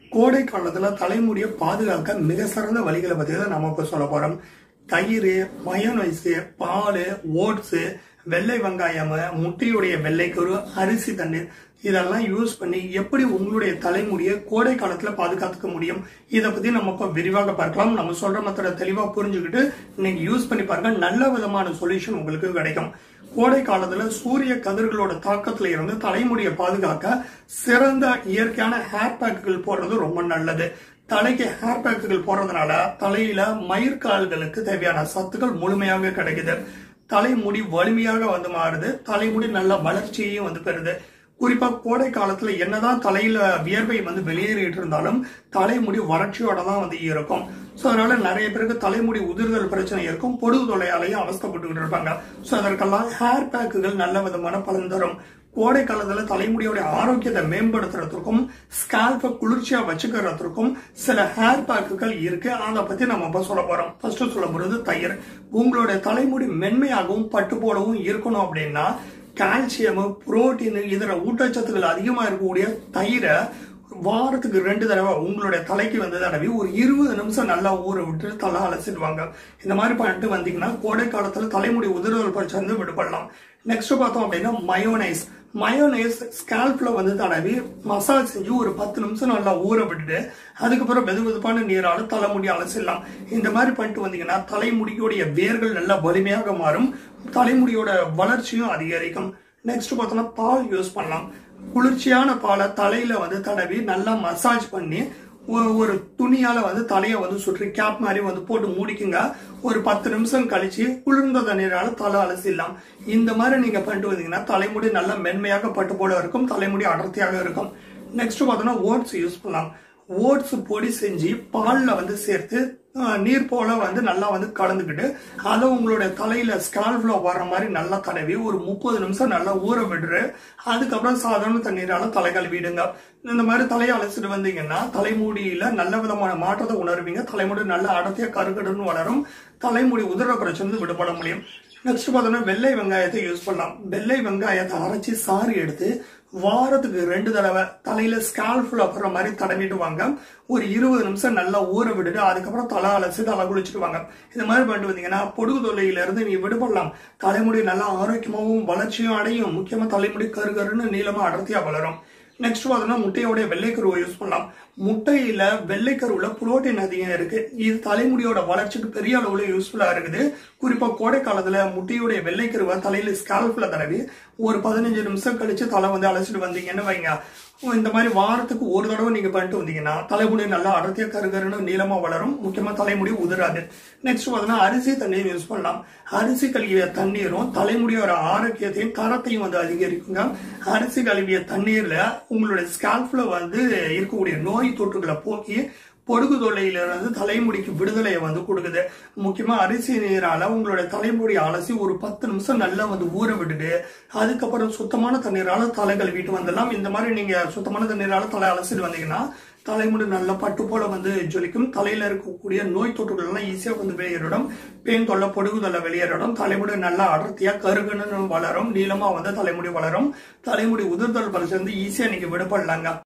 கோடை காலத்துல தலைமுடியை பாதுகாக்க மிக சிறந்த வழிகளை பத்தி தான் நம்ம இப்ப சொல்ல போறோம் தயிர் மயோனைஸ் பால் ஓட்ஸ் வெள்ளை வெங்காயம் முட்டையுடைய வெள்ளைக்கரு அரிசி தண்ணீர் இதெல்லாம் யூஸ் பண்ணி எப்படி உங்களுடைய தலைமுடியை கோடை காலத்துல பாதுகாத்துக்க முடியும் இதை பத்தி நம்ம இப்ப விரிவாக பார்க்கலாம் நம்ம சொல்ற மத்தோட தெளிவா புரிஞ்சுக்கிட்டு நீங்க யூஸ் பண்ணி பாருங்க நல்ல விதமான சொல்யூஷன் உங்களுக்கு கிடைக்கும் கோடை காலத்துல சூரிய கதிர்களோட தாக்கத்துல இருந்து தலைமுடியை பாதுகாக்க சிறந்த இயற்கையான ஹேர் பேக்குகள் போடுறது ரொம்ப நல்லது தலைக்கு ஹேர் பேக்குகள் போடுறதுனால தலையில மயிர்கால்களுக்கு தேவையான சத்துக்கள் முழுமையாக கிடைக்குது தலைமுடி வலிமையாக வந்து மாறுது தலைமுடி நல்ல வளர்ச்சியையும் வந்து பெறுது குறிப்பா கோடை காலத்துல என்னதான் தலையில வியர்வை வந்து வெளியேறிட்டு இருந்தாலும் தலைமுடி வறட்சியோட தான் வந்து இருக்கும் ஸோ அதனால நிறைய பேருக்கு தலைமுடி உதிர்தல் பிரச்சனை இருக்கும் பொடுகு தொலையாலையும் அவஸ்தப்பட்டுக்கிட்டு இருப்பாங்க ஸோ அதற்கெல்லாம் ஹேர் பேக்குகள் நல்ல விதமான பலன் தரும் கோடை காலத்துல தலைமுடியோட ஆரோக்கியத்தை மேம்படுத்துறதுக்கும் ஸ்கால்பை குளிர்ச்சியா வச்சுக்கிறதுக்கும் சில ஹேர் பேக்குகள் இருக்கு அதை பத்தி நம்ம இப்ப சொல்ல போறோம் ஃபர்ஸ்ட் சொல்ல போறது தயிர் உங்களுடைய தலைமுடி மென்மையாகவும் பட்டு போலவும் இருக்கணும் அப்படின்னா கால்சியம் புரோட்டீன் இதர ஊட்டச்சத்துக்கள் அதிகமா இருக்கக்கூடிய தயிரை வாரத்துக்கு ரெண்டு தடவை உங்களுடைய தலைக்கு வந்து தடவி ஒரு இருபது நிமிஷம் நல்லா ஊற விட்டு தலை அலசிடுவாங்க இந்த மாதிரி பண்ணிட்டு வந்தீங்கன்னா கோடை காலத்துல தலைமுடி உதிர்தல் பிரச்சனை வந்து விடுபடலாம் நெக்ஸ்ட் பார்த்தோம் அப்படின்னா மயோனைஸ் மயோனைஸ் ஸ்கால்ப்ல வந்து தடவி மசாஜ் செஞ்சு ஒரு பத்து நிமிஷம் நல்லா ஊற விட்டுட்டு அதுக்கப்புறம் வெது வெதுப்பான நீரால தலைமுடி அலசிடலாம் இந்த மாதிரி பண்ணிட்டு வந்தீங்கன்னா தலைமுடியோடைய வேர்கள் நல்லா வலிமையாக மாறும் தலைமுடியோட வளர்ச்சியும் அதிகரிக்கும் நெக்ஸ்ட் பார்த்தோம்னா பால் யூஸ் பண்ணலாம் குளிர்ச்சியான பாலை தலையில வந்து தடவி நல்லா மசாஜ் பண்ணி ஒ- ஒரு துணியால வந்து தலையை வந்து சுற்றி கேப் மாதிரி வந்து போட்டு மூடிக்குங்க ஒரு பத்து நிமிஷம் கழிச்சு குளிர்ந்த தண்ணீரால தலை அலசிடலாம் இந்த மாதிரி நீங்க பண்ணிட்டு வந்தீங்கன்னா தலைமுடி நல்லா மென்மையாக பட்டு போல இருக்கும் தலைமுடி அடர்த்தியாக இருக்கும் நெக்ஸ்ட் பார்த்தோம்னா ஓட்ஸ் யூஸ் பண்ணலாம் ஓட்ஸ் பொடி செஞ்சு பால்ல வந்து சேர்த்து அஹ், நீர் போல வந்து நல்லா வந்து கலந்துக்கிட்டு அதை உங்களுடைய தலையில ஸ்கால்ஃப்ல வர்ற மாதிரி நல்லா தடவி ஒரு முப்பது நிமிஷம் நல்லா ஊற விடுறு அதுக்கப்புறம் சாதாரண தண்ணீரால தலை கழுவிடுங்க இந்த மாதிரி தலையை அலசிட்டு வந்தீங்கன்னா தலைமுடியில நல்ல விதமான மாற்றத்தை உணர்வீங்க தலைமுடி நல்ல அடர்த்தியா கருகடுன்னு வளரும் தலைமுடி உதிர பிரச்சனை வந்து விடுபட முடியும் நெக்ஸ்ட் பார்த்தோம்னா வெள்ளை வெங்காயத்தை யூஸ் பண்ணலாம் வெள்ளை வெங்காயத்தை அரைச்சி சாறு எடுத்து வாரத்துக்கு ரெண்டு தடவை தலையில ஸ்கால்ஃபுல் அப்புறம் மாதிரி தடவிட்டு வாங்க ஒரு இருபது நிமிஷம் நல்லா ஊற விட்டுட்டு அதுக்கப்புறம் தலை அலசி தலை குளிச்சுட்டு வாங்க இந்த மாதிரி பண்ணிட்டு வந்தீங்கன்னா பொடுகு தொல்லையில இருந்து நீ விடுபடலாம் தலைமுடி நல்லா ஆரோக்கியமாகவும் வளர்ச்சியும் அடையும் முக்கியமா தலைமுடி கருகருன்னு நீளமா அடர்த்தியா வளரும் நெக்ஸ்ட் பார்த்தோம்னா முட்டையோட வெள்ளைக்கருவை யூஸ் பண்ணலாம் முட்டையில வெள்ளைக்கருவுல புரோட்டீன் அதிகம் இருக்கு இது தலைமுடியோட வளர்ச்சிக்கு பெரிய அளவுல யூஸ்ஃபுல்லா இருக்குது குறிப்பா கோடை காலத்துல முட்டையோட வெள்ளைக்கருவை தலையில ஸ்கால்ப்ல தடவி ஒரு பதினஞ்சு நிமிஷம் கழிச்சு தலை வந்து அழைச்சிட்டு வந்தீங்கன்னு வைங்க இந்த மாதிரி வாரத்துக்கு ஒரு தடவை நீங்க பண்ணிட்டு வந்தீங்கன்னா தலைமுடி நல்லா அடர்த்தியா கருகருன்னு நீளமா வளரும் முக்கியமா தலைமுடி உதிராது நெக்ஸ்ட் பார்த்தோம்னா அரிசி தண்ணீர் யூஸ் பண்ணலாம் அரிசி கழுவிய தண்ணீரும் தலைமுடியோட ஆரோக்கியத்தையும் தரத்தையும் வந்து அதிகரிக்குங்க அரிசி கழுவிய தண்ணீர்ல உங்களுடைய ஸ்கால்ப்ல வந்து இருக்கக்கூடிய நோய் தொற்றுகளை போக்கி பொடுகு தொல்லையிலிருந்து தலைமுடிக்கு விடுதலையை வந்து கொடுக்குது முக்கியமா அரிசி நீரால உங்களுடைய தலைமுடி அலசி ஒரு பத்து நிமிஷம் நல்லா வந்து ஊற விட்டுட்டு அதுக்கப்புறம் சுத்தமான தண்ணீரால தலை கழுவிட்டு வந்துடலாம் இந்த மாதிரி நீங்க சுத்தமான தண்ணீரால தலை அலசிட்டு வந்தீங்கன்னா தலைமுடி நல்லா பட்டு போல வந்து ஜொலிக்கும் தலையில இருக்கக்கூடிய நோய் தொற்றுகள் எல்லாம் ஈஸியா வந்து வெளியேறிடும் பேன் தொல்லை பொடுகு தொல்லை வெளியேறிடும் தலைமுடி நல்லா அடர்த்தியா கருகன்னு வளரும் நீளமா வந்து தலைமுடி வளரும் தலைமுடி உதிர்தல் பரிசு வந்து ஈஸியா நீங்க விடுபடலாங்க